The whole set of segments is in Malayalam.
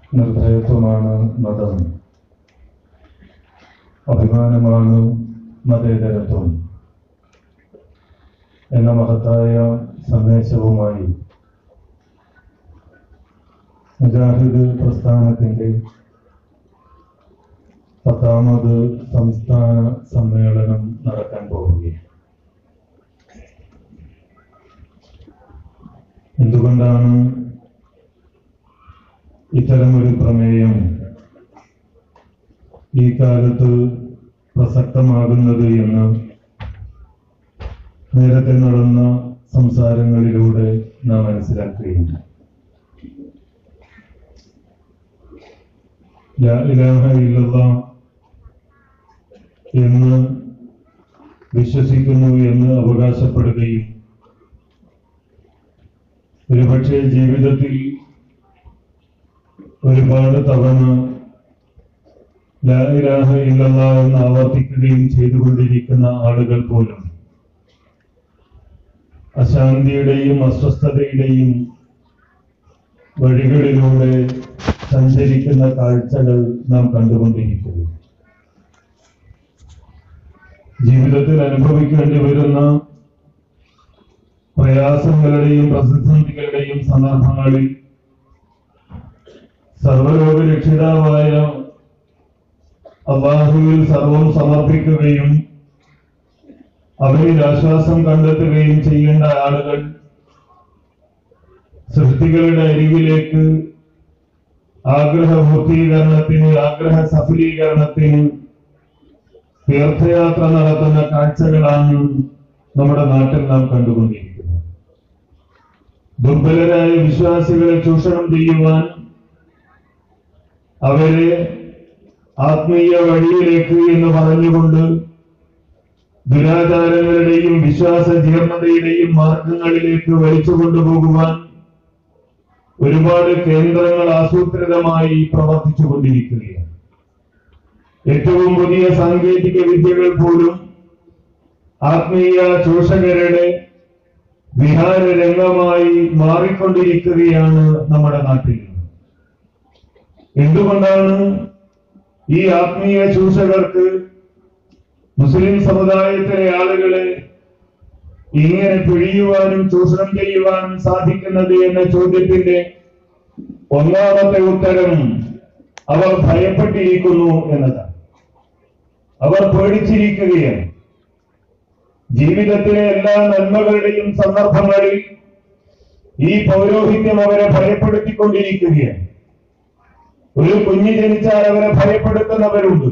നിർഭയത്വമാണ് മതം അഭിമാനമാണ് മതേതരത്വം എന്ന മഹത്തായ സന്ദേശവുമായി മുജാഹിദ് പ്രസ്ഥാനത്തിന്റെ പത്താമത് സംസ്ഥാന സമ്മേളനം നടക്കാൻ പോവുകയാണ് എന്തുകൊണ്ടാണ് ഇത്തരമൊരു പ്രമേയം ഈ കാലത്ത് പ്രസക്തമാകുന്നത് എന്ന് നേരത്തെ നടന്ന സംസാരങ്ങളിലൂടെ നാം മനസ്സിലാക്കുകയുണ്ട് ലാ ഇലാഹ ഇല്ലല്ലാഹ് എന്ന് വിശ്വസിക്കുന്നു എന്ന് അവകാശപ്പെടുകയും ഒരുപക്ഷെ ജീവിതത്തിൽ ഒരുപാട് തവണ ലാ ഇലാഹ ഇല്ലല്ലാഹ് എന്ന് ആവർത്തിക്കുകയും ചെയ്തുകൊണ്ടിരിക്കുന്ന ആളുകൾ പോലും അശാന്തിയുടെയും അസ്വസ്ഥതയുടെയും വഴികളിലൂടെ സഞ്ചരിക്കുന്ന കാഴ്ചകൾ നാം കണ്ടുകൊണ്ടിരിക്കുന്നു ജീവിതത്തിൽ അനുഭവിക്കേണ്ടി വരുന്ന പ്രയാസങ്ങളുടെയും പ്രതിസന്ധികളുടെയും സന്ദർഭങ്ങളിൽ സർവലോക രക്ഷിതാവായ അള്ളാഹുവിൽ സർവം സമർപ്പിക്കുകയും അവരിൽ ആശ്വാസം കണ്ടെത്തുകയും ചെയ്യേണ്ട ആളുകൾ സൃഷ്ടികളുടെ അരികിലേക്ക് ആഗ്രഹ പൂർത്തീകരണത്തിന് ആഗ്രഹ സഫലീകരണത്തിന് തീർത്ഥയാത്ര നടത്തുന്ന കാഴ്ചകളാണ് നമ്മുടെ നാട്ടിൽ നാം കണ്ടുകൊണ്ടിരിക്കുന്നത് ദുർബലരായ വിശ്വാസികളെ ചൂഷണം ചെയ്യുവാൻ അവരെ ആത്മീയ വഴിയിലേക്ക് എന്ന് പറഞ്ഞുകൊണ്ട് ദുരാചാരങ്ങളുടെയും വിശ്വാസ ജീർണതയുടെയും മാർഗങ്ങളിലേക്ക് വലിച്ചു കൊണ്ടുപോകുവാൻ ഒരുപാട് കേന്ദ്രങ്ങൾ ആസൂത്രിതമായി പ്രവർത്തിച്ചു കൊണ്ടിരിക്കുകയാണ് ഏറ്റവും പുതിയ സാങ്കേതിക വിദ്യകൾ പോലും ആത്മീയ ചൂഷകരുടെ വിഹാര രംഗമായി മാറിക്കൊണ്ടിരിക്കുകയാണ് നമ്മുടെ നാട്ടിൽ എന്തുകൊണ്ടാണ് ഈ ആത്മീയ ചൂഷകർക്ക് മുസ്ലിം സമുദായത്തിലെ ആളുകളെ ഇങ്ങനെ പിഴിയുവാനും ചൂഷണം ചെയ്യുവാനും സാധിക്കുന്നത് എന്ന ചോദ്യത്തിന്റെ ഒന്നാമത്തെ ഉത്തരം അവർ ഭയപ്പെട്ടിരിക്കുന്നു എന്നതാണ് അവർ പേടിച്ചിരിക്കുകയാണ് ജീവിതത്തിലെ എല്ലാ നന്മകളുടെയും സന്ദർഭങ്ങളിൽ ഈ പൗരോഹിത്യം അവരെ ഭയപ്പെടുത്തിക്കൊണ്ടിരിക്കുകയാണ് ഒരു കുഞ്ഞ് ജനിച്ചാൽ അവരെ ഭയപ്പെടുത്തുന്നവരുണ്ട്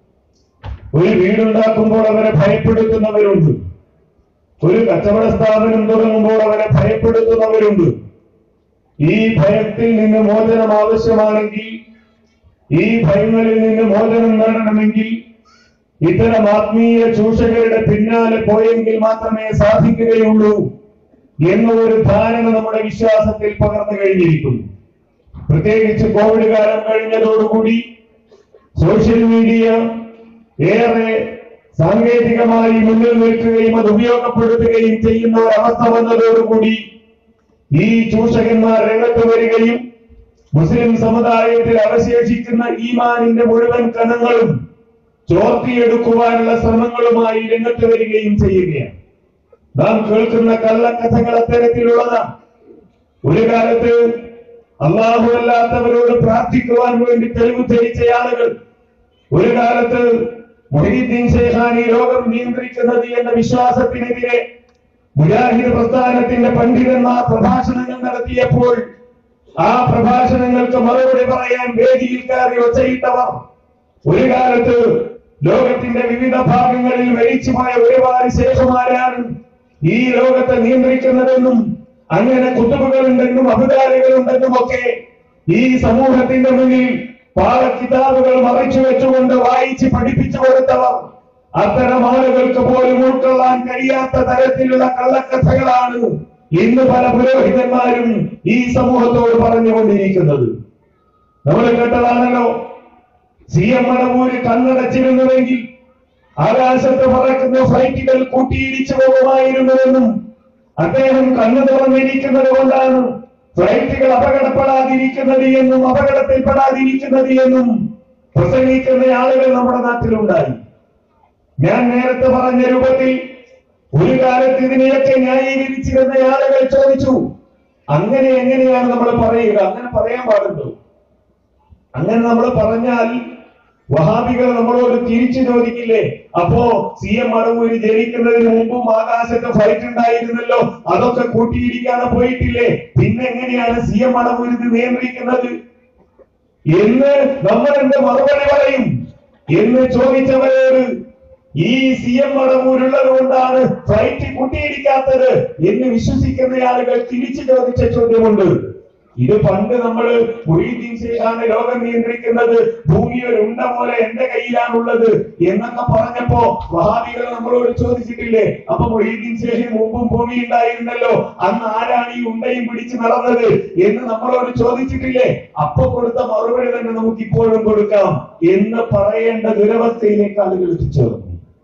ഒരു വീടുണ്ടാക്കുമ്പോൾ അവരെ ഭയപ്പെടുത്തുന്നവരുണ്ട് ഒരു കച്ചവട സ്ഥാപനം തുടങ്ങുമ്പോൾ അവരെ ഭയപ്പെടുത്തുന്നവരുണ്ട് ഈ ഭയത്തിൽ നിന്ന് മോചനം ആവശ്യമാണെങ്കിൽ ഈ ഭയങ്ങളിൽ നിന്ന് മോചനം നേടണമെങ്കിൽ ഇത്തരം ആത്മീയ ചൂഷകരുടെ പിന്നാലെ പോയെങ്കിൽ മാത്രമേ സാധിക്കുകയുള്ളൂ എന്ന ഒരു ധാരണ നമ്മുടെ വിശ്വാസത്തിൽ പകർന്നു കഴിഞ്ഞിരിക്കുന്നു പ്രത്യേകിച്ച് കോവിഡ് കാലം കഴിഞ്ഞതോടുകൂടി സോഷ്യൽ മീഡിയ ഏറെ സാങ്കേതികമായി മുന്നിൽ നിൽക്കുകയും അത് ഉപയോഗപ്പെടുത്തുകയും ചെയ്യുന്ന ഒരവസ്ഥ വന്നതോടുകൂടി ഈ ചൂഷകന്മാർ രംഗത്ത് വരികയും മുസ്ലിം സമുദായത്തിൽ അവശേഷിക്കുന്ന ഈമാനിന്റെ മുഴുവൻ കണങ്ങളും ചോർത്തിയെടുക്കുവാനുള്ള ശ്രമങ്ങളുമായി രംഗത്ത് വരികയും ചെയ്യുകയാണ് നാം കേൾക്കുന്ന കള്ളക്കഥകൾ അത്തരത്തിലുള്ളതാണ് ഒരു കാലത്ത് അള്ളാഹു അല്ലാത്തവരോട് പ്രാർത്ഥിക്കുവാൻ വേണ്ടി തെളിവ് ധരിച്ച ആളുകൾ ഒരു കാലത്ത് മൊഹീദ്ദീൻ ശേഖാനി ലോകം നിയന്ത്രിക്കുന്നത് എന്ന വിശ്വാസത്തിനെതിരെ മുജാഹിദ് പ്രസ്ഥാനത്തിന്റെ പണ്ഡിതന്മാർ പ്രഭാഷണങ്ങൾ നടത്തിയപ്പോൾ ആ പ്രഭാഷണങ്ങൾക്ക് മറുപടി പറയാൻ വേദിയിൽ കയറി ഒച്ചയിട്ടവർ ഒരു കാലത്ത് ലോകത്തിന്റെ വിവിധ ഭാഗങ്ങളിൽ മരിച്ചുപോയ ഒരുപാട് ശേഷമാരാണ് ഈ ലോകത്തെ നിയന്ത്രിക്കുന്നതെന്നും അങ്ങനെ കുത്തുബുകളുണ്ടെന്നും അഭികാരികളുണ്ടെന്നും ഒക്കെ ഈ സമൂഹത്തിന്റെ മുന്നിൽ പാഠക്കിതാബുകൾ മറിച്ചു വെച്ചുകൊണ്ട് വായിച്ച് പഠിപ്പിച്ചു കൊടുത്തവർ അത്തരം ആളുകൾക്ക് പോലും ഉൾക്കൊള്ളാൻ കഴിയാത്ത തരത്തിലുള്ള കള്ളക്കഥകളാണ് ഇന്ന് പല പുരോഹിതന്മാരും ഈ സമൂഹത്തോട് പറഞ്ഞുകൊണ്ടിരിക്കുന്നത് നമ്മൾ കേട്ടതാണല്ലോ സി എം മണവൂര് കണ്ണടച്ചിരുന്നുവെങ്കിൽ ആകാശത്ത് പറക്കുന്ന ഫ്ലൈറ്റുകൾ കൂട്ടിയിടിച്ചു പോകുമായിരുന്നുവെന്നും അദ്ദേഹം കണ്ണു തുറന്നിരിക്കുന്നത് കൊണ്ടാണ് ഫ്ലൈറ്റുകൾ അപകടപ്പെടാതിരിക്കുന്നത് എന്നും അപകടത്തിൽപ്പെടാതിരിക്കുന്നത് എന്നും പ്രസംഗിക്കുന്ന ആളുകൾ നമ്മുടെ നാട്ടിലുണ്ടായി ഞാൻ നേരത്തെ പറഞ്ഞ രൂപത്തിൽ ഒരു കാലത്ത് ഇതിനെയൊക്കെ ന്യായീകരിച്ചിരുന്ന ആളുകൾ ചോദിച്ചു അങ്ങനെ എങ്ങനെയാണ് നമ്മൾ പറയുക അങ്ങനെ പറയാൻ പാടുണ്ടോ അങ്ങനെ നമ്മൾ പറഞ്ഞാൽ വഹാബികൾ നമ്മളോട് തിരിച്ചു ചോദിക്കില്ലേ അപ്പോ സി എം അടവൂര് ജനിക്കുന്നതിന് മുമ്പും ആകാശത്ത് ഫ്ലൈറ്റ് ഉണ്ടായിരുന്നല്ലോ അതൊക്കെ കൂട്ടിയിടിക്കാതെ പോയിട്ടില്ലേ പിന്നെ എങ്ങനെയാണ് സി എം അടവൂര് ഇത് നിയന്ത്രിക്കുന്നത് എന്ന് നമ്മൾ എന്ത് മറുപടി പറയും എന്ന് ചോദിച്ചവരോട് ഈ സി എം അടവൂരുള്ളത് കൊണ്ടാണ് ഫ്ലൈറ്റ് കൂട്ടിയിടിക്കാത്തത് എന്ന് വിശ്വസിക്കുന്ന ആളുകൾ തിരിച്ചു ചോദിച്ച ചോദ്യമുണ്ട് ഇത് പണ്ട് നമ്മൾ മുഹീദ്ദീൻ ശേഖാണ് ലോകം നിയന്ത്രിക്കുന്നത് ഭൂമി ഒരു ഉണ്ട പോലെ എന്റെ കയ്യിലാണുള്ളത് എന്നൊക്കെ പറഞ്ഞപ്പോ വഹാബികൾ നമ്മളോട് ചോദിച്ചിട്ടില്ലേ അപ്പൊ മുഹീദ്ദീൻ ശേഖിന് മുമ്പും ഭൂമി ഉണ്ടായിരുന്നല്ലോ അന്ന് ആരാണ് ഈ ഉണ്ടയും പിടിച്ച് നടന്നത് എന്ന് നമ്മളോട് ചോദിച്ചിട്ടില്ലേ അപ്പൊ കൊടുത്ത മറുപടി തന്നെ നമുക്ക് ഇപ്പോഴും കൊടുക്കാം എന്ന് പറയേണ്ട ദുരവസ്ഥയിലേക്ക് ആളുകൾ എത്തിച്ചേർന്നു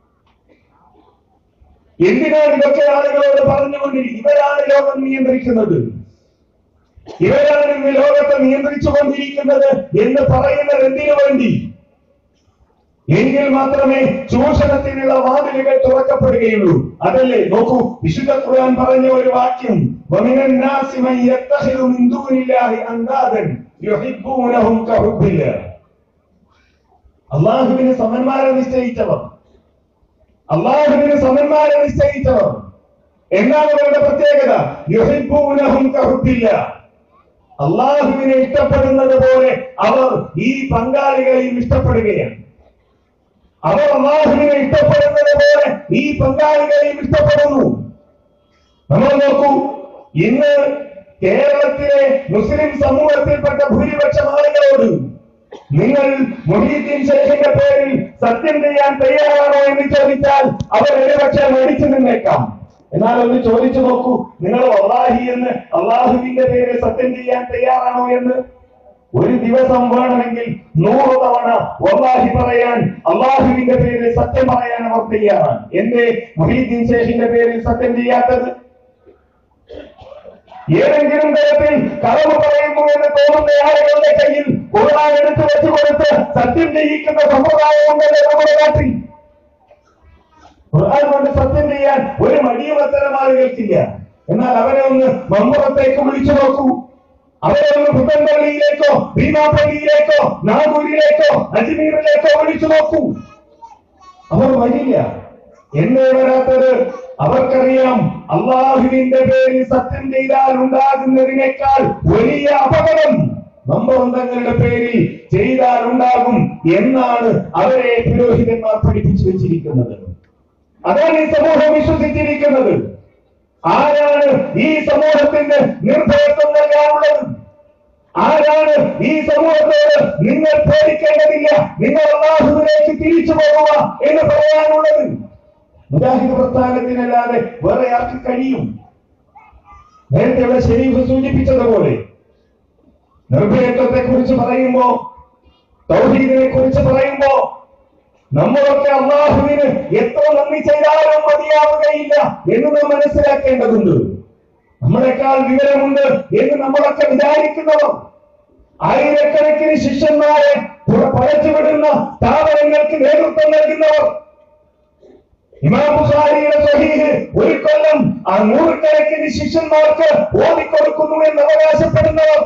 എന്തിനാണ് ഇതൊക്കെ ആളുകളോട് പറഞ്ഞുകൊണ്ടിരിക്കുന്നത് ഇവരാണ് ലോകം നിയന്ത്രിക്കുന്നത് ഇവരാണ് ഇന്ന് ലോകത്തെ നിയന്ത്രിച്ചു കൊണ്ടിരിക്കുന്നത് എന്ന് പറയുന്നത് എന്തിനു വേണ്ടി എങ്കിൽ മാത്രമേ ചൂഷണത്തിനുള്ള വാതിലുകൾ തുറക്കപ്പെടുകയുള്ളൂ അതല്ലേ നോക്കൂ വിശുദ്ധ ഖുർആൻ പറഞ്ഞ ഒരു വാക്യം وَمِنَ النَّاسِ مَن يَتَّخِذُ مِن دُونِ اللَّهِ أَندَادًا يُحِبُّونَهُم كَحُبِّ اللَّهِ അള്ളാഹുവിന് സമന്മാരെ നിശ്ചയിച്ചവർ അള്ളാഹുവിന് സമന്മാരെ നിശ്ചയിച്ചവർ എന്താണ് അവരുടെ പ്രത്യേകത യുഹിബ്ബൂനഹും കഹുബ്ബില്ല അള്ളാഹുവിനെ ഇഷ്ടപ്പെടുന്നത് പോലെ അവർ ഈ പങ്കാളികളെയും ഇഷ്ടപ്പെടുകയാണ് അവർ അള്ളാഹുവിനെ ഇഷ്ടപ്പെടുന്നത് പോലെ ഈ പങ്കാളികളെയും ഇഷ്ടപ്പെടുന്നു നമ്മൾ നോക്കൂ ഇന്ന് കേരളത്തിലെ മുസ്ലിം സമൂഹത്തിൽപ്പെട്ട ഭൂരിപക്ഷം ആളുകളോട് നിങ്ങൾ മൊഹീദ്ദീൻ ഷെയ്ഖിന്റെ പേരിൽ സത്യം ചെയ്യാൻ തയ്യാറാണോ എന്ന് ചോദിച്ചാൽ അവർ ഒരുപക്ഷെ മേടിച്ചു നിന്നേക്കാം എന്നാൽ ഒന്ന് ചോദിച്ചു നോക്കൂ നിങ്ങൾ അള്ളാഹി എന്ന് അള്ളാഹുവിന്റെ പേരിൽ സത്യം ചെയ്യാൻ തയ്യാറാണോ എന്ന് ഒരു ദിവസം വേണമെങ്കിൽ നൂറ് തവണ വല്ലാഹി പറയാൻ അള്ളാഹുവിന്റെ പേരിൽ സത്യം പറയാൻ അവർ തയ്യാറാണ് എന്റെ മൊഹീദ്ദീൻ ഷേഖിന്റെ പേരിൽ സത്യം ചെയ്യാത്തത് ഏതെങ്കിലും തരത്തിൽ കളവ് പറയുന്നു എന്ന് തോന്നുന്ന ആളുകളുടെ കയ്യിൽ ഖുർആൻ എടുത്തു വെച്ചു കൊടുത്ത് സത്യം ചെയ്യിക്കുന്ന സമ്പ്രദായമുണ്ടല്ലോ നമ്മുടെ നാട്ടിൽ ഖുർആൻ കൊണ്ട് സത്യം ചെയ്യാൻ ഒരു മടിയും അത്തരം ആളുകൾക്കില്ല എന്നാൽ അവരെ ഒന്ന് മമ്പുറത്തേക്ക് വിളിച്ചു നോക്കൂ അവരെ ഒന്ന് പുത്തൻപള്ളിയിലേക്കോ ഭീമാപള്ളിയിലേക്കോ നാഗൂരിലേക്കോ അജ്മീറിലേക്കോ വിളിച്ചു നോക്കൂ അവർ വരില്ല എന്നേ വരാത്തത് അവർക്കറിയാം അള്ളാഹുവിന്റെ പേരിൽ സത്യം ചെയ്താൽ ഉണ്ടാകുന്നതിനേക്കാൾ വലിയ അപകടം നമ്പവന്തങ്ങളുടെ പേരിൽ ചെയ്താൽ ഉണ്ടാകും എന്നാണ് അവരെ പുരോഹിതന്മാർ പഠിപ്പിച്ചു വെച്ചിരിക്കുന്നത് അതാണ് ഈ സമൂഹം വിശ്വസിച്ചിരിക്കുന്നത് ആരാണ് ഈ സമൂഹത്തിന്റെ നിർഭയത്വം നൽകാനുള്ളത് ആരാണ് ഈ സമൂഹത്തോട് നിങ്ങൾ പേടിക്കേണ്ടതില്ല നിങ്ങൾ അള്ളാഹുവിലേക്ക് തിരിച്ചു പോകുക എന്ന് പറയാനുള്ളത് മുജാഹിദ് പ്രസ്ഥാനത്തിനല്ലാതെ വേറെ ആർക്ക് കഴിയും നേരത്തെ ഇവിടെ ഷെരീഫ് സൂചിപ്പിച്ചതുപോലെ നിർഭയത്വത്തെ കുറിച്ച് പറയുമ്പോ തൗഹീദിനെ കുറിച്ച് പറയുമ്പോ നമ്മളൊക്കെ അള്ളാഹുവിന് എത്ര നന്ദി ചെയ്താലും മതിയാവുകയില്ല എന്ന് നാം മനസ്സിലാക്കേണ്ടതുണ്ട് നമ്മളെക്കാൾ വിവരമുണ്ട് എന്ന് നമ്മളൊക്കെ വിചാരിക്കുന്നവർ ആയിരക്കണക്കിന് ശിഷ്യന്മാരെ പുറ- പഴച്ചുവിടുന്ന സ്ഥാപനങ്ങൾക്ക് നേതൃത്വം നൽകുന്നവർ ഇമാം ബുഖാരിയുടെ സ്വഹീഹ് ഒരു കൊല്ലം ആ നൂറുകണക്കിന് ശിഷ്യന്മാർക്ക് ഓതിക്കൊടുക്കുന്നു എന്ന് അവകാശപ്പെടുന്നവർ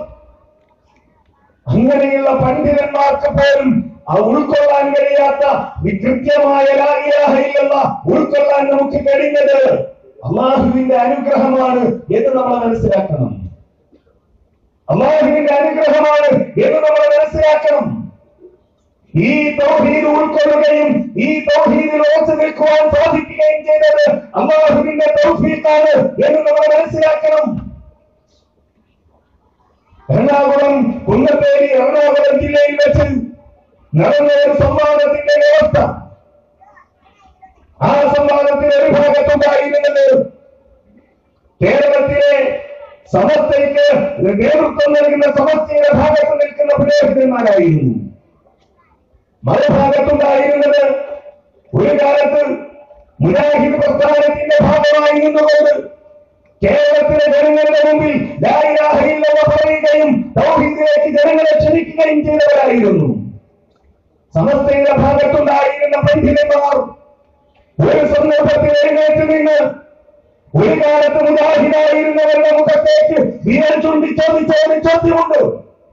അങ്ങനെയുള്ള പണ്ഡിതന്മാർക്ക് പോലും ആ ഉൾക്കൊള്ളാൻ കഴിയാത്ത വികൃത്യമായ ലാ ഇലാഹ ഇല്ലല്ലാഹ് ഉൾക്കൊള്ളാൻ നമുക്ക് കഴിഞ്ഞത് അള്ളാഹുവിന്റെ അനുഗ്രഹമാണ് എന്ന് നമ്മൾ മനസ്സിലാക്കണം അള്ളാഹുവിന്റെ അനുഗ്രഹമാണ് എന്ന് നമ്മൾ മനസ്സിലാക്കണം ഈ തൗഹീദ് ഉൾക്കൊള്ളുകയും ഈ തൗഹീദിൽ ഉറച്ചു നിൽക്കുവാൻ സാധിക്കുകയും ചെയ്തത് അള്ളാഹുവിന്റെ തൗഫീഖാണ് എന്ന് നമ്മൾ മനസ്സിലാക്കണം എറണാകുളം കുന്നത്തേരി എറണാകുളം ജില്ലയിൽ വെച്ച് നടന്ന ഒരു സംവാദത്തിന്റെ വ്യവസ്ഥ ആ സംവാദത്തിൽ ഒരു ഭാഗത്തുണ്ടായിരുന്നത് കേരളത്തിലെ സമസ്തയ്ക്ക് നേതൃത്വം നൽകുന്ന സമസ്തയുടെ ഭാഗത്ത് നിൽക്കുന്ന പുരോഹിതന്മാരായിരുന്നു മറുഭാഗത്തുണ്ടായിരുന്നത് ഒരു കാലത്ത് മുജാഹിദ് പ്രസ്ഥാനത്തിന്റെ ഭാഗമായി നിന്നുകൊണ്ട് കേരളത്തിലെ ജനങ്ങളുടെ മുമ്പിൽ ലാ ഇലാഹ ഇല്ലല്ലാഹ് പറയുകയും തൗഹീദിലേക്ക് ജനങ്ങളെ ക്ഷണിക്കുകയും ചെയ്തവരായിരുന്നു സമസ്തയുടെ ഭാഗത്തുണ്ടായിരുന്ന പണ്ഡിതന്മാർ ഒരു സന്ദർഭത്തിൽ എഴുന്നേറ്റ് നിന്ന് ഒരു കാലത്ത് മുജാഹിദായിരുന്നവരുടെ മുഖത്തേക്ക് വിരൽ ചൂണ്ടി ചോദിച്ച ഒരു ചോദ്യമുണ്ട്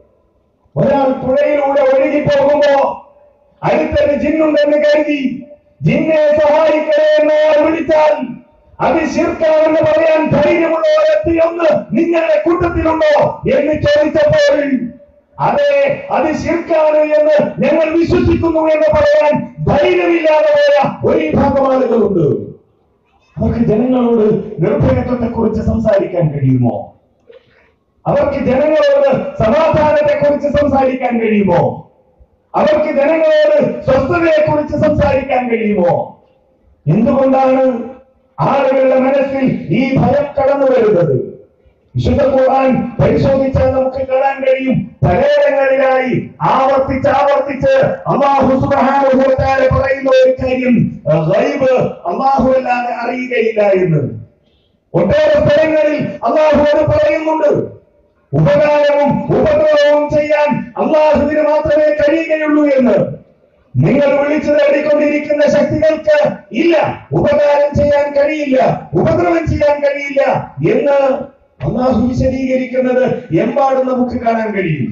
ഒരാൾ പുഴയിലൂടെ ഒഴുകി പോകുമ്പോ അടുത്തൊരു ജിന്നുണ്ടെന്ന് കരുതി ജിന്നെ സഹായിക്കണേ എന്ന് അയാൾ വിളിച്ചാൽ അത് ശിർക്കാണെന്ന് പറയാൻ ധൈര്യമുള്ള ഒരെത്തിയൊന്ന് നിങ്ങളുടെ കൂട്ടത്തിലുണ്ടോ എന്ന് ചോദിച്ചപ്പോൾ അതെ അത് ശിർക്കാണ് എന്ന് ഞങ്ങൾ വിശ്വസിക്കുന്നു എന്ന് പറയാൻ ധൈര്യമില്ലാതെ പോയ ഒരു വിഭാഗം ആളുകളുണ്ട് അവർക്ക് ജനങ്ങളോട് നിർഭയത്വത്തെ കുറിച്ച് സംസാരിക്കാൻ കഴിയുമോ അവർക്ക് ജനങ്ങളോട് സമാധാനത്തെ കുറിച്ച് സംസാരിക്കാൻ കഴിയുമോ അവർക്ക് ജനങ്ങളോട് സ്വസ്ഥതയെ കുറിച്ച് സംസാരിക്കാൻ കഴിയുമോ എന്തുകൊണ്ടാണ് ആളുകളുടെ മനസ്സിൽ ഈ ഭയം കടന്നു വരുന്നത് വിശുദ്ധ ഖുർആൻ പരിശോധിച്ചാൽ നമുക്ക് കാണാൻ കഴിയും പലയിടങ്ങളിലായി ആവർത്തിച്ച് ആവർത്തിച്ച് അള്ളാഹു സുബ്ഹാനഹു വ തആല പറയുന്ന ഒരു കാര്യം ഗൈബ് അള്ളാഹു അല്ലാതെ അറിയുകയില്ല എന്ന് ഒട്ടേറെ സ്ഥലങ്ങളിൽ അള്ളാഹു അത് പറയുന്നുണ്ട് ഉപകാരവും ഉപദ്രവവും ചെയ്യാൻ അള്ളാഹുവിന് മാത്രമേ കഴിയുകയുള്ളൂ എന്ന് നിങ്ങൾ വിളിച്ചു തേടിക്കൊണ്ടിരിക്കുന്ന ശക്തികൾക്ക് ഇല്ല ഉപകാരം ചെയ്യാൻ കഴിയില്ല ഉപദ്രവം ചെയ്യാൻ കഴിയില്ല എന്ന് അള്ളാഹു വിശദീകരിക്കുന്നത് എമ്പാടും നമുക്ക് കാണാൻ കഴിയും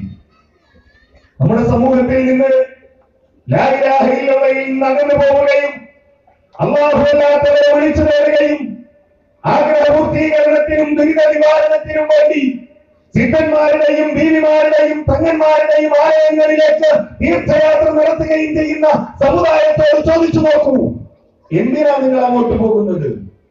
നമ്മുടെ സമൂഹത്തിൽ നിന്ന് ലാ ഇലാഹ ഇല്ലല്ലയിൽ നിന്ന് അകന്നു പോവുകയും അള്ളാഹു അല്ലാത്തവരെ വിളിച്ചു തേടുകയും ആഗ്രഹപൂർത്തീകരണത്തിനും ദുരിത നിവാരണത്തിനും വേണ്ടി സിദ്ധന്മാരുടെയും ബീവിമാരുടെയും തങ്ങന്മാരുടെയും ആലയങ്ങളിലേക്ക് തീർത്ഥയാത്ര നടത്തുകയും ചെയ്യുന്ന സമുദായത്തോട് ചോദിച്ചു നോക്കൂ എന്തിനാ നിങ്ങൾ അങ്ങോട്ട് പോകുന്നത്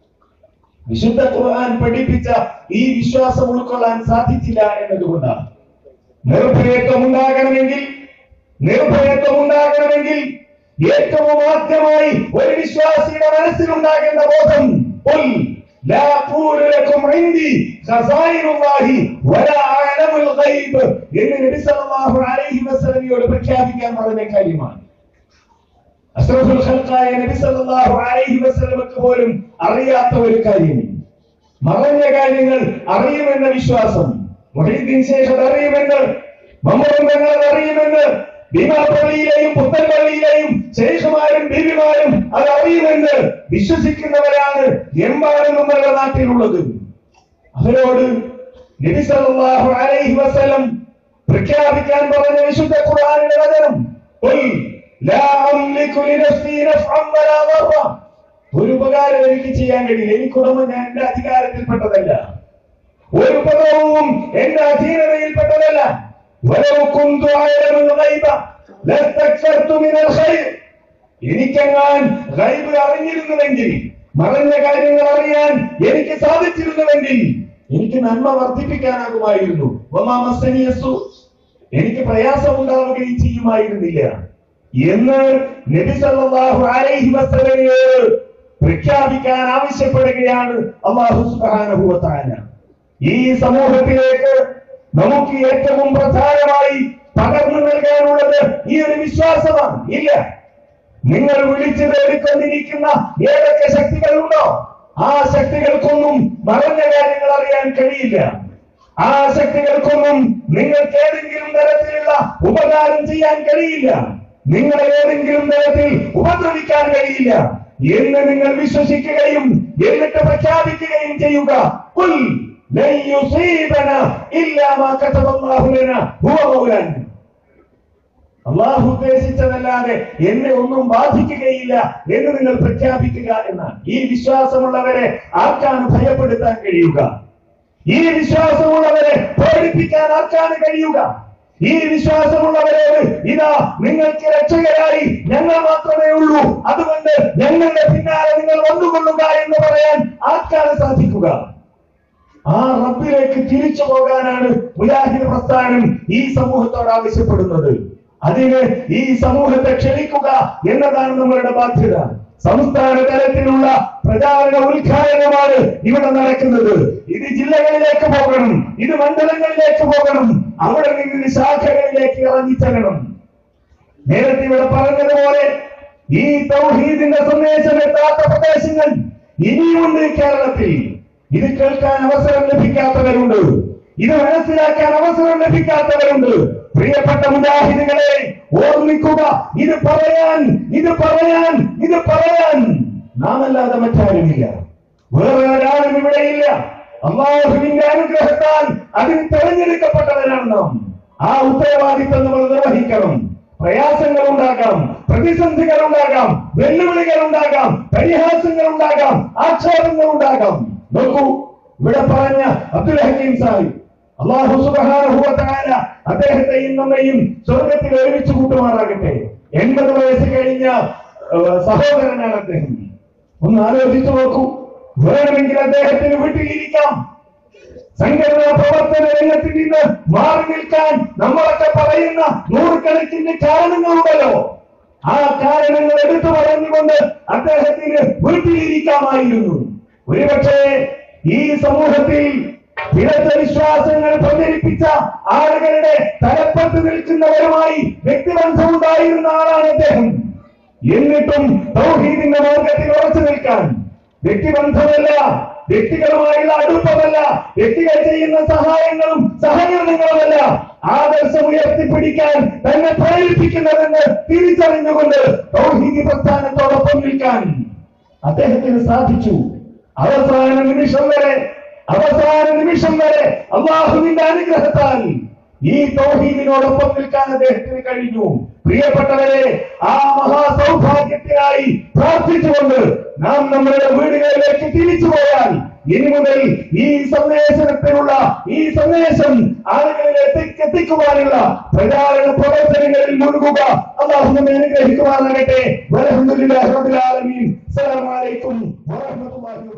വിശുദ്ധ ഖുർആൻ പഠിപ്പിച്ച ഈ വിശ്വാസം ഉൾക്കൊള്ളാൻ സാധിച്ചില്ല എന്നതുകൊണ്ടാണ് നിർഭയത്വം ഉണ്ടാകണമെങ്കിൽ നിർഭയത്വം ഉണ്ടാകണമെങ്കിൽ ഏറ്റവും ആദ്യമായി ഒരു വിശ്വാസിയുടെ മനസ്സിലുണ്ടാകേണ്ട ബോധം "ഖുൽ ലാ അഖൂലു ലക്കും ഇൻദി ഖസായിനുല്ലാഹി വലാ അഅലമുൽ ഗൈബ് എന്ന് നബി സല്ലല്ലാഹു അലൈഹി വസല്ലമയോട് പ്രഖ്യാപിക്കാൻ പറഞ്ഞ കാര്യമാണ് അഷ്റഫുൽ ഖൽഖായ നബി സല്ലല്ലാഹു അലൈഹി വസല്ലമക്ക് പോലും അറിയാത്ത ഒരു കാര്യം മറഞ്ഞ കാര്യങ്ങൾ അറിയുമെന്ന വിശ്വാസം മുഹീദ്ദീൻ ശേഖ് അത് അറിയുമെന്ന് മമ്മൂറും തങ്ങൾ അത് അറിയുമെന്ന് ഭീമാപള്ളിയിലെയും പുത്തൻപള്ളിയിലെയും ശേഷമാരും ബീവിമാരും അത് അറിയുമെന്ന് വിശ്വസിക്കുന്നവരാണ് എമ്പാടും നമ്മുടെ നാട്ടിലുള്ളത് അവരോട് നബി സല്ലല്ലാഹു അലൈഹി വസല്ലം പ്രഖ്യാപിക്കാൻ പറഞ്ഞ വിശുദ്ധ ഖുർആനിന്റെ വചനം "ഖുൽ ലാ അംലികു ലിനഫ്സി നഫ്അൻ വലാ ദർറ." ഒരു ഉപകാരം എനിക്ക് ചെയ്യാൻ കഴിയില്ല എനിക്കുടമ ഞാൻ എന്റെ അധികാരത്തിൽപ്പെട്ടതല്ല ഒരു ഉപദ്രവവും എന്റെ അധീനതയിൽപ്പെട്ടതല്ല വലൗ കുന്തു അഅലമുൽ ഗൈബ ലസ്തക്സർതു മിനൽ ഖൈർ എനിക്കെങ്ങാൻ ഗൈബ് അറിഞ്ഞിരുന്നുവെങ്കിൽ മറഞ്ഞ കാര്യങ്ങൾ അറിയാൻ എനിക്ക് സാധിച്ചിരുന്നുവെങ്കിൽ എനിക്ക് നന്മ വർദ്ധിപ്പിക്കാനാകുമായിരുന്നു വമാ മസ്സനി യസ്സു. എനിക്ക് പ്രയാസം ഉണ്ടാവുകയും ചെയ്യുമായിരുന്നില്ല എന്ന് നബി സല്ലല്ലാഹു അലൈഹി വസല്ലമയോട് പ്രഖ്യാപിക്കാൻ ആവശ്യപ്പെടുകയാണ് അല്ലാഹു സുബ്ഹാനഹു വ തആല ഈ സമൂഹത്തിലേക്ക് നമുക്ക് ഏറ്റവും പ്രധാനമായി പകർന്നു നൽകാനുള്ളത് ഈ ഒരു വിശ്വാസമാണ് ഇല്ല നിങ്ങൾ വിളിച്ചു തേടിക്കൊണ്ടിരിക്കുന്ന ഏതൊക്കെ ശക്തികളുണ്ടോ ആ ശക്തികൾക്കൊന്നും മറഞ്ഞ കാര്യങ്ങൾ അറിയാൻ കഴിയില്ല ആ ശക്തികൾക്കൊന്നും നിങ്ങൾക്ക് ഏതെങ്കിലും തരത്തിലുള്ള ഉപകാരം ചെയ്യാൻ കഴിയില്ല നിങ്ങളെ ഏതെങ്കിലും തരത്തിൽ ഉപദ്രവിക്കാൻ കഴിയില്ല എന്ന് നിങ്ങൾ വിശ്വസിക്കുകയും എന്നിട്ട് പ്രഖ്യാപിക്കുകയും ചെയ്യുക "ഖുൽ ലൻ യുസീബന ഇല്ലാ മാ കതബല്ലാഹു ലനാ ഹുവ മൗലാന അള്ളാഹു ഉദ്ദേശിച്ചതല്ലാതെ എന്നെ ഒന്നും ബാധിക്കുകയില്ല എന്ന് നിങ്ങൾ പ്രഖ്യാപിക്കുക എന്നാണ് ഈ വിശ്വാസമുള്ളവരെ ആർക്കാണ് ഭയപ്പെടുത്താൻ കഴിയുക ഈ വിശ്വാസമുള്ളവരെ പ്രേരിപ്പിക്കാൻ ആർക്കാണ് കഴിയുക ഈ വിശ്വാസമുള്ളവരോട് ഇതാ നിങ്ങൾക്ക് രക്ഷകരായി ഞങ്ങൾ മാത്രമേ ഉള്ളൂ അതുകൊണ്ട് ഞങ്ങളുടെ പിന്നാലെ നിങ്ങൾ വന്നുകൊള്ളുക എന്ന് പറയാൻ ആർക്കാണ് സാധിക്കുക ആ റബ്ബിലേക്ക് തിരിച്ചു പോകാനാണ് മുജാഹിദ് പ്രസ്ഥാനം ഈ സമൂഹത്തോട് ആവശ്യപ്പെടുന്നത് അതിന് ഈ സമൂഹത്തെ ക്ഷണിക്കുക എന്നതാണ് നമ്മളുടെ ബാധ്യത സംസ്ഥാന തലത്തിലുള്ള പ്രചാരണ ഉദ്ഘാടനമാണ് ഇവിടെ നടക്കുന്നത് ഇത് ജില്ലകളിലേക്ക് പോകണം ഇത് മണ്ഡലങ്ങളിലേക്ക് പോകണം അവിടെ നിന്ന് ശാഖകളിലേക്ക് ഇറങ്ങിച്ചെല്ലണം നേരത്തെ ഇവിടെ പറഞ്ഞതുപോലെ ഈ തൗഹീദിന്റെ സന്ദേശം എത്താത്ത പ്രദേശങ്ങൾ ഇനിയുണ്ട് കേരളത്തിൽ ഇത് കേൾക്കാൻ അവസരം ലഭിക്കാത്തവരുണ്ട് ഇത് മനസ്സിലാക്കാൻ അവസരം ലഭിക്കാത്തവരുണ്ട് പ്രിയപ്പെട്ട മുജാഹിദുകളെ ഓർമ്മിക്കുക ഇത് പറയാൻ ഇത് പറയാൻ ഇത് പറയാൻ നാം അല്ലാതെ മറ്റാരുമില്ല വേറെ ഒരാളും ഇവിടെയില്ല അള്ളാഹുവിന്റെ അനുഗ്രഹത്താൽ അതിന് തെരഞ്ഞെടുക്കപ്പെട്ടവരാണ് നാം ആ ഉത്തരവാദിത്വം നമ്മൾ നിർവഹിക്കണം പ്രയാസങ്ങൾ ഉണ്ടാകാം പ്രതിസന്ധികൾ ഉണ്ടാകാം വെല്ലുവിളികൾ ഉണ്ടാകാം പരിഹാസങ്ങൾ ഉണ്ടാകാം ആക്ഷേപങ്ങൾ ഉണ്ടാകാം നോക്കൂ ഇവിടെ പറഞ്ഞ അബ്ദുൽ ഹക്കീം സാഹിബ് അള്ളാഹു സുബ്ഹാനഹു വ തആല അദ്ദേഹത്തെയും നമ്മയും സ്വർഗത്തിൽ ഒരുമിച്ച് കൂട്ടുമാറാകട്ടെ എൺപത് വയസ്സ് കഴിഞ്ഞ ഏഹ്, സഹോദരനാണ് അദ്ദേഹം ഒന്ന് ആലോചിച്ചു നോക്കൂ വേണമെങ്കിൽ അദ്ദേഹത്തിന് വീട്ടിലിരിക്കാം സംഘടനാ പ്രവർത്തന രംഗത്തിൽ നിന്ന് മാറി നിൽക്കാൻ നമ്മളൊക്കെ പറയുന്ന നൂറുകണക്കിന് കാരണങ്ങളുണ്ടല്ലോ ആ കാരണങ്ങൾ എടുത്തു പറഞ്ഞുകൊണ്ട് അദ്ദേഹത്തിന് വീട്ടിലിരിക്കാമായിരുന്നു ഒരുപക്ഷെ ഈ സമൂഹത്തിൽ വിരുദ്ധ വിശ്വാസങ്ങൾ പ്രചരിപ്പിച്ച ആളുകളുടെ തലപ്പത്ത് നിൽക്കുന്നവരുമായി വ്യക്തിബന്ധം ഉണ്ടായിരുന്ന ആളാണ് അദ്ദേഹം എന്നിട്ടും തൗഹീദിന്റെ മാർഗത്തിൽ ഉറച്ചു നിൽക്കാൻ വ്യക്തിബന്ധമല്ല വ്യക്തികളുമായുള്ള അടുപ്പമല്ല വ്യക്തികൾ ചെയ്യുന്ന സഹായങ്ങളും സഹകരണങ്ങളുമല്ല ആദർശം ഉയർത്തിപ്പിടിക്കാൻ തന്നെ പ്രേരിപ്പിക്കുന്നതെന്ന് തിരിച്ചറിഞ്ഞുകൊണ്ട് തൗഹീദി പ്രസ്ഥാനത്തോടൊപ്പം നിൽക്കാൻ അദ്ദേഹത്തിന് സാധിച്ചു അവസാന നിമിഷം വരെ അവസാന നിമിഷം വരെ അള്ളാഹുവിന്റെ അനുഗ്രഹത്താൽ ഈ തൗഹീദിനോടൊപ്പം നിൽക്കാൻ അദ്ദേഹത്തിന് കഴിഞ്ഞു പ്രിയപ്പെട്ടവരെ ആ മഹാസൗഭാഗ്യത്തിനായി പ്രാർത്ഥിച്ചുകൊണ്ട് നാം നമ്മുടെ വീടുകളിലേക്ക് തിരിച്ചു പോയാൽ ഇനി മുതൽ ഈ സന്ദേശത്തിനുള്ള ഈ സന്ദേശം ആളുകളിലേക്ക് എത്തിക്കുവാനുള്ള പ്രചാരണ പ്രവർത്തനങ്ങളിൽ മുഴുകുക അള്ളാഹു നമ്മെ അനുഗ്രഹിക്കുവാനാകട്ടെ വലഹമുല്ലാ റബ്ബിൽ ആലമീൻ അസ്സലാമു അലൈക്കും വറഹ്മത്തുള്ളാഹി